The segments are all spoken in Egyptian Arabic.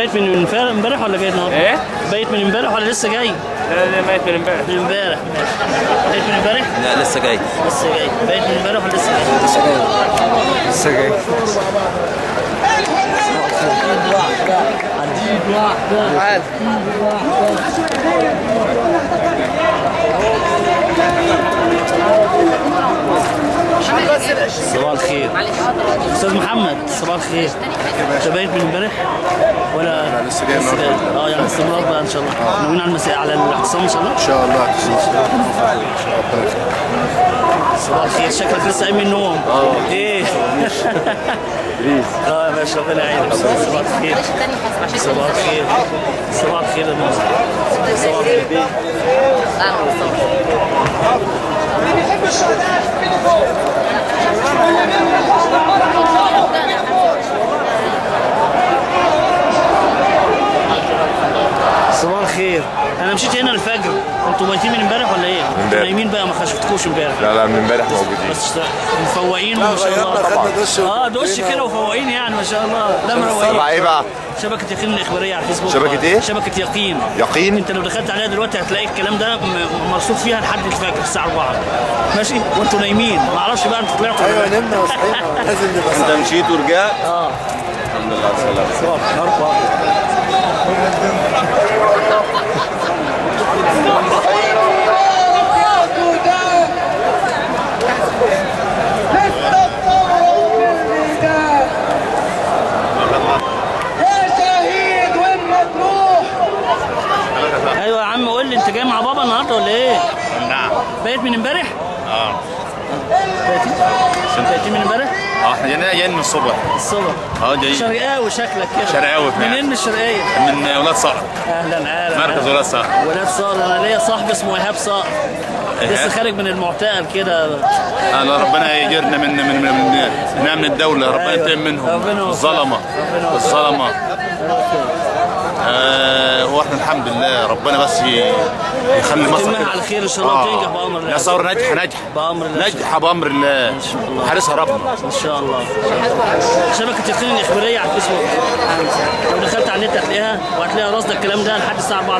بايت من امبارح امبارح ولا جاي النهارده؟ ايه؟ بايت من امبارح ولا لسه جاي؟ لا لا ميت من امبارح من امبارح ماشي بايت من امبارح؟ لا لسه جاي لسه جاي بايت من امبارح ولا لسه جاي؟ لسه جاي لسه جاي صباح الخير استاذ محمد صباح الخير انت بايت من امبارح ولا لسه جاي النهارده. اه يعني استمرار بقى ان شاء الله ناويين على المساء على الاعتصام ان شاء الله ان شاء الله صباح الخير شكلك لسه قايم من النوم اه ايه اه يا باشا ربنا يعينك صباح الخير صباح الخير صباح الخير يا مصر صباح الخير صباح الخير انا مشيت هنا الفجر انتوا ميتين من امبارح ولا ايه؟ انتوا امبارح. نايمين بقى ما خفتكوش امبارح لا لا من امبارح موجودين بس مفوقين ما شاء الله خدنا دش اه دش كده وفوقين يعني ما شاء الله لا مروقين تبع ايه بقى؟ شبكة يقين الإخبارية على الفيسبوك شبكة إيه؟ شبكة يقين يقين؟ أنت لو دخلت عليها دلوقتي هتلاقي الكلام ده م- مرصود فيها لحد الفجر الساعة 4 ماشي وأنتوا نايمين ما أعرفش بقى أنتوا طلعتوا ولا لا. نمنا وصحينا لازم نبقى انت مشيت ورجعت اه الحمد لله على السلامه صباح نهار يا شهيد وين ما تروح أيوة يا عم قول لي أنت جاي مع بابا النهاردة ولا إيه؟ نعم بايت من إمبارح؟ اه بايتين بايتين من إمبارح؟ اه احنا جايين جايين من الصبح الصبح اه جايين شرقاوي شكلك كده شرقاوي فعلا. منين من الشرقية؟ من ولاد صقر اهلا اهلا مركز أهلاً. ولاد صقر ولاد صقر انا ليا صاحبي اسمه ايهاب صقر لسه خارج من المعتقل كده الله ربنا يجرنا من من من من, من امن الدوله ربنا أيوة. ينتقم منهم ربنا يوفقك. الظلمه ربنا يوفقك. الظلمه آه واحنا الحمد لله ربنا بس ي- يخلي مصر تتمها كده. على خير إن شاء الله وتنجح بأمر الله. يا ثوره ناجحه ناجحه بأمر الله. ناجحه بامر الله شاء الله. حارسها ربنا ان شاء الله شبكه يقين الاخباريه على الفيسبوك لو دخلت على النت هتلاقيها وهتلاقي رصد الكلام ده لحد الساعه 4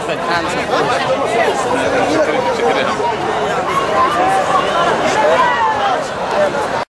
الفجر